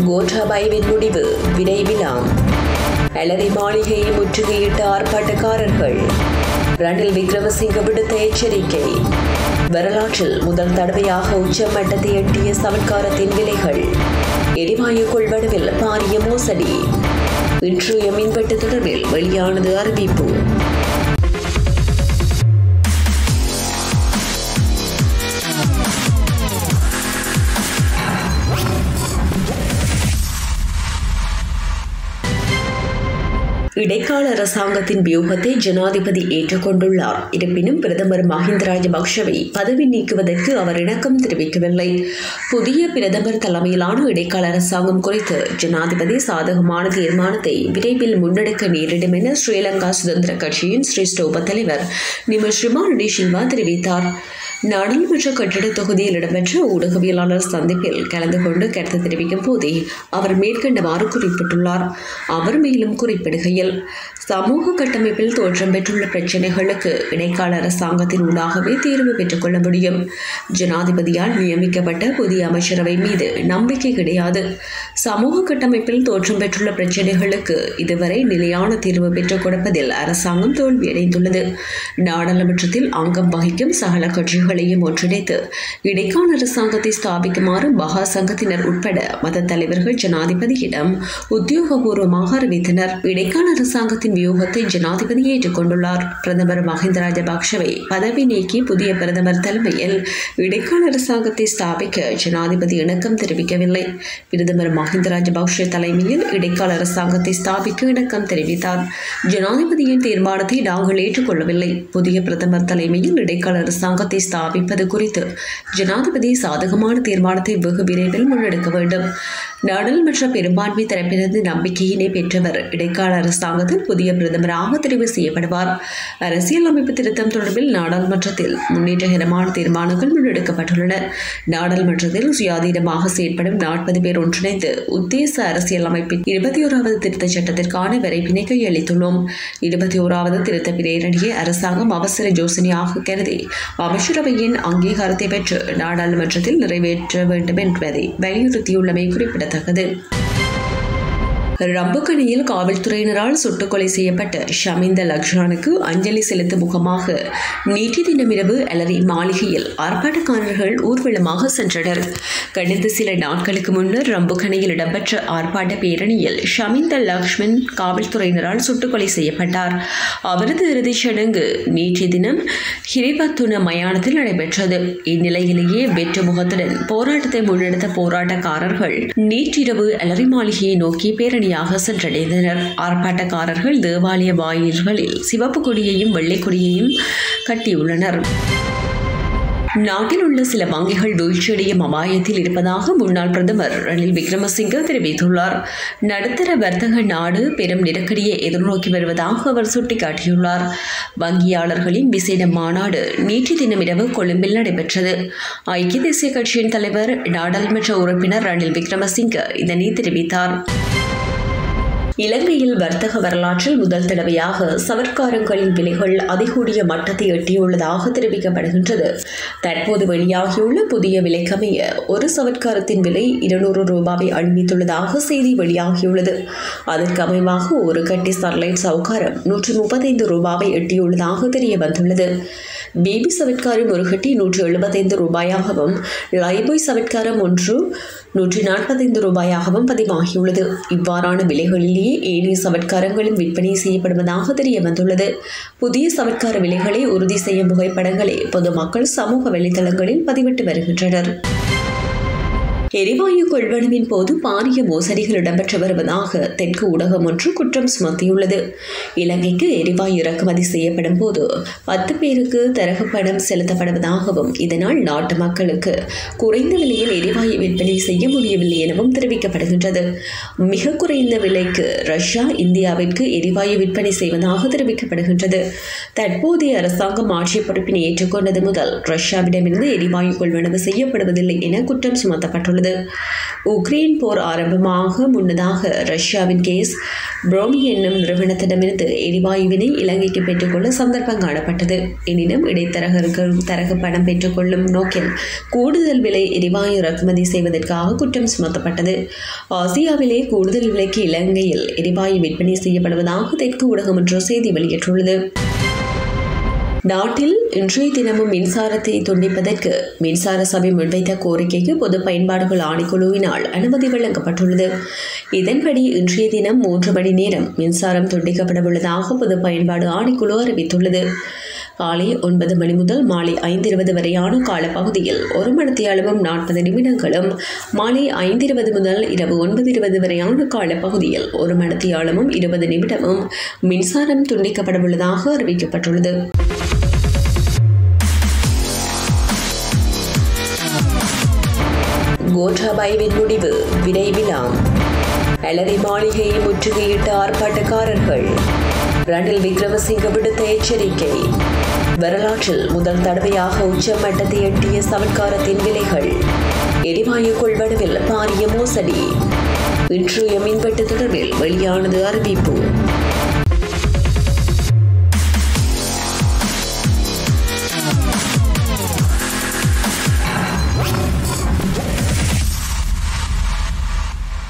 கோட்டாபாயவின் முடிவு விரைவிலாம் அலரி மாளிகையை முற்றுகையிட்ட ஆர்ப்பாட்டக்காரர்கள் ரணில் விக்ரமசிங்க விடுத்த எச்சரிக்கை வரலாற்றில் முதல் தடவையாக உச்சமட்டத்தை எட்டிய சவட்காரத்தின் விலைகள் எரிவாயு கொள்வனவில் பாரிய மோசடி இன்றைய மின்வெட்டு தொடர்பில் வெளியானது அறிவிப்பு இடைக்கால அரசாங்கத்தின் வியூகத்தை ஜனாதிபதி ஏற்றுக்கொண்டுள்ளார் இருப்பினும் பிரதமர் மஹிந்த ராஜபக்ஷவை பதவி நீக்குவதற்கு அவர் இணக்கம் தெரிவிக்கவில்லை புதிய பிரதமர் தலைமையிலான இடைக்கால அரசாங்கம் குறித்து ஜனாதிபதி சாதகமான தீர்மானத்தை விரைவில் முன்னெடுக்க நேரிடும் என ஸ்ரீலங்கா சுதந்திர கட்சியின் ஸ்ரீஸ்டோப தலைவர் நிமிஷ் ரிமாரடி சில்வா தெரிவித்தார் நாடாளுமன்ற கட்டிட தொகுதியில் இடம்பெற்ற ஊடகவியலாளர் சந்திப்பில் கலந்து கொண்டு கருத்து தெரிவிக்கும் போதே அவர் மேற்கண்டவாறு குறிப்பிட்டுள்ளார் அவர் மேலும் குறிப்பிடுகையில் சமூக கட்டமைப்பில் தோற்றம் பெற்றுள்ள பிரச்சினைகளுக்கு இடைக்கால அரசாங்கத்தின் ஊடாகவே தீர்வு பெற்றுக் கொள்ள முடியும் ஜனாதிபதியால் நியமிக்கப்பட்ட புதிய அமைச்சரவை மீது நம்பிக்கை கிடையாது சமூக கட்டமைப்பில் தோற்றம் பெற்றுள்ள பிரச்சினைகளுக்கு இதுவரை நிலையான தீர்வு பெற்றுக் கொடுப்பதில் அரசாங்கம் தோல்வியடைந்துள்ளது நாடாளுமன்றத்தில் அங்கம் வகிக்கும் சகல கட்சிகளையும் ஒன்றிணைத்து இடைக்கால அரசாங்கத்தை ஸ்தாபிக்குமாறு மகா சங்கத்தினர் உட்பட மத தலைவர்கள் ஜனாதிபதியிடம் உத்தியோகபூர்வமாக அறிவித்தனர் இடைக்கால அரசாங்கத்தின் வியூகத்தை ஜனாதிபதி ஏற்றுக்கொண்டுள்ளார் பிரதமர் மஹிந்த ராஜபக்ஷவை பதவி நீக்கி புதிய பிரதமர் தலைமையில் இடைக்கால அரசாங்கத்தை ஸ்தாபிக்க ஜனாதிபதி இணக்கம் தெரிவிக்கவில்லை பிரதமர் மஹிந்த ராஜபக்ஷ தலைமையில் இடைக்கால அரசாங்கத்தை ஸ்தாபிக்க இணக்கம் தெரிவித்தார் ஜனாதிபதியின் தீர்மானத்தை நாங்கள் ஏற்றுக்கொள்ளவில்லை புதிய பிரதமர் தலைமையில் இடைக்கால அரசாங்கத்தை ஸ்தாபிப்பது குறித்து ஜனாதிபதி சாதகமான தீர்மானத்தை வெகு விரைவில் முன்னெடுக்க வேண்டும் நாடாளுமன்ற பெரும்பான்மை தரப்பினது நம்பிக்கையினை பெற்றவர் இடைக்கால அரசாங்கத்தில் புதிய பிரதமராக தெரிவு செய்யப்படுவார் அரசியல் அமைப்பு திருத்தம் தொடர்பில் நாடாளுமன்றத்தில் முன்னேற்றகரமான தீர்மானங்கள் முன்னெடுக்கப்பட்டுள்ளன நாடாளுமன்றத்தில் சுயாதீனமாக செயற்படும் நாற்பது பேர் ஒன்றிணைந்து உத்தேச அரசியல் அமைப்பின் இருபத்தி ஓராவது திருத்த சட்டத்திற்கான வரைப்பினை கையளித்துள்ளோம் இருபத்தி ஓராவது திருத்த பிரேரணியை அரசாங்கம் அவசர யோசனையாக கருதி அமைச்சரவையின் அங்கீகாரத்தை பெற்று நாடாளுமன்றத்தில் நிறைவேற்ற வேண்டும் என்பதை வலியுறுத்தியுள்ளமை குறிப்பிடத்தக்கது ரம்புக்கணியில் காவல்துறையினரால் சுட்டுக்கொலை செய்யப்பட்ட ஷமிந்த லக்ஷானுக்கு அஞ்சலி செலுத்தும் முகமாக நேற்று தினமிரவு அலரி மாளிகையில் ஆர்ப்பாட்டக்காரர்கள் ஊர்வலமாக சென்றனர் கடந்த சில நாட்களுக்கு முன்னர் ரம்புக்கணியில் இடம்பெற்ற ஆர்ப்பாட்ட பேரணியில் ஷமிந்த லக்ஷ்மன் காவல்துறையினரால் சுட்டுக்கொலை செய்யப்பட்டார் அவரது இறுதிச் சடங்கு நேற்றைய தினம் ஹிரிபத்துன மயானத்தில் நடைபெற்றது இந்நிலையிலேயே வெற்று முகத்துடன் போராட்டத்தை முன்னெடுத்த போராட்டக்காரர்கள் நேற்றிரவு அலரி மாளிகையை நோக்கி பேரணி வழியாக சென்றடைந்தனர் ஆர்ப்பாட்டக்காரர்கள் தேவாலய வாயில்களில் சிவப்பு கொடியையும் வெள்ளை கொடியையும் கட்டியுள்ளனர் நாட்டில் உள்ள சில வங்கிகள் வீழ்ச்சியடையும் அபாயத்தில் இருப்பதாக முன்னாள் பிரதமர் ரணில் விக்ரமசிங்க தெரிவித்துள்ளார் நடுத்தர வர்த்தக நாடு பெரும் நெருக்கடியை எதிர்நோக்கி வருவதாக அவர் சுட்டிக்காட்டியுள்ளார் வங்கியாளர்களின் விசேட மாநாடு நேற்று தினமிரவு கொழும்பில் நடைபெற்றது ஐக்கிய தேசிய கட்சியின் தலைவர் நாடாளுமன்ற உறுப்பினர் ரணில் விக்ரமசிங்க இதனை தெரிவித்தார் இலங்கையில் வர்த்தக வரலாற்றில் முதல் தடவையாக சவர்க்காரங்களின் விலைகள் அதிகூடிய மட்டத்தை எட்டியுள்ளதாக தெரிவிக்கப்படுகின்றது தற்போது வெளியாகியுள்ள புதிய விலைக்கமைய ஒரு சவர்க்காரத்தின் விலை இருநூறு ரூபாவை அண்மித்துள்ளதாக செய்தி வெளியாகியுள்ளது அதற்கு அமைவாக ஒரு கட்டி ஸ்டர்லைட் சவுக்காரம் நூற்றி முப்பத்தைந்து ரூபாவை எட்டியுள்ளதாக தெரிய வந்துள்ளது பேபி சவட்காரம் ஒரு கட்டி நூற்றி எழுபத்தைந்து ரூபாயாகவும் லைபாய் சவட்காரம் ஒன்று நூற்றி நாற்பத்தைந்து ரூபாயாகவும் பதிவாகியுள்ளது இவ்வாறான விலைகளிலேயே ஏனைய சவட்காரங்களும் விற்பனை செய்யப்படுவதாக தெரிய வந்துள்ளது புதிய சவட்கார விலைகளை உறுதி செய்யும் புகைப்படங்களை பொதுமக்கள் சமூக வலைதளங்களில் பதிவிட்டு வருகின்றனர் எரிவாயு கொள்வனவின் போது பாரிய மோசடிகள் இடம்பெற்று வருவதாக தெற்கு ஊடகம் ஒன்று குற்றம் சுமத்தியுள்ளது இலங்கைக்கு எரிவாயு இறக்குமதி செய்யப்படும் போது பத்து பேருக்கு தரகு பணம் செலுத்தப்படுவதாகவும் இதனால் நாட்டு மக்களுக்கு குறைந்த விலையில் எரிவாயு விற்பனை செய்ய முடியவில்லை எனவும் தெரிவிக்கப்படுகின்றது மிக குறைந்த விலைக்கு ரஷ்யா இந்தியாவிற்கு எரிவாயு விற்பனை செய்வதாக தெரிவிக்கப்படுகின்றது தற்போதைய அரசாங்கம் ஆட்சி பொறுப்பினை ஏற்றுக்கொண்டது முதல் ரஷ்யாவிடமிருந்து எரிவாயு கொள்வனவு செய்யப்படுவதில்லை என குற்றம் சுமத்தப்பட்டுள்ளது அறிவிக்கப்பட்டுள்ளது உக்ரைன் போர் ஆரம்பமாக முன்னதாக ரஷ்யாவின் கேஸ் புரோமி என்னும் நிறுவனத்திடமிருந்து எரிவாயுவினை இலங்கைக்கு பெற்றுக்கொள்ள சந்தர்ப்பம் காணப்பட்டது எனினும் இடைத்தரகர்கள் தரகு பணம் பெற்றுக்கொள்ளும் நோக்கில் கூடுதல் விலை எரிவாயு இறக்குமதி செய்வதற்காக குற்றம் சுமத்தப்பட்டது ஆசியாவிலே கூடுதல் விலைக்கு இலங்கையில் எரிவாயு விற்பனை செய்யப்படுவதாக தெற்கு ஊடகம் ஒன்று செய்தி வெளியிட்டுள்ளது நாட்டில் இன்றைய தினமும் மின்சாரத்தை துண்டிப்பதற்கு மின்சார சபை முன்வைத்த கோரிக்கைக்கு பொது பயன்பாடுகள் ஆணைக்குழுவினால் அனுமதி வழங்கப்பட்டுள்ளது இதன்படி இன்றைய தினம் மூன்று மணி நேரம் மின்சாரம் துண்டிக்கப்பட உள்ளதாக பொது பயன்பாடு ஆணைக்குழு அறிவித்துள்ளது காலை ஒன்பது மணி முதல் மாலை ஐந்து இருபது வரையான காலப்பகுதியில் ஒரு மணித்தியாலமும் நாற்பது நிமிடங்களும் மாலை ஐந்து இருபது முதல் இரவு ஒன்பது இருபது வரையான காலப்பகுதியில் ஒரு மணித்தியாலமும் இருபது நிமிடமும் மின்சாரம் துண்டிக்கப்பட உள்ளதாக அறிவிக்கப்பட்டுள்ளது கோட்டாபாய்வின் முடிவு விரைவிலாம் அலரி மாளிகையை முற்றுகையிட்ட ஆர்ப்பாட்டக்காரர்கள் ரணில் விக்ரமசிங்க விடுத்த எச்சரிக்கை வரலாற்றில் முதல் தடவையாக உச்சமட்டத்தை எட்டிய சவட்காரத்தின் விலைகள் எரிவாயு கொள்வனவில் பாரிய மோசடி இன்றைய மின்வெட்டு தொடர்பில் வெளியானது அறிவிப்பு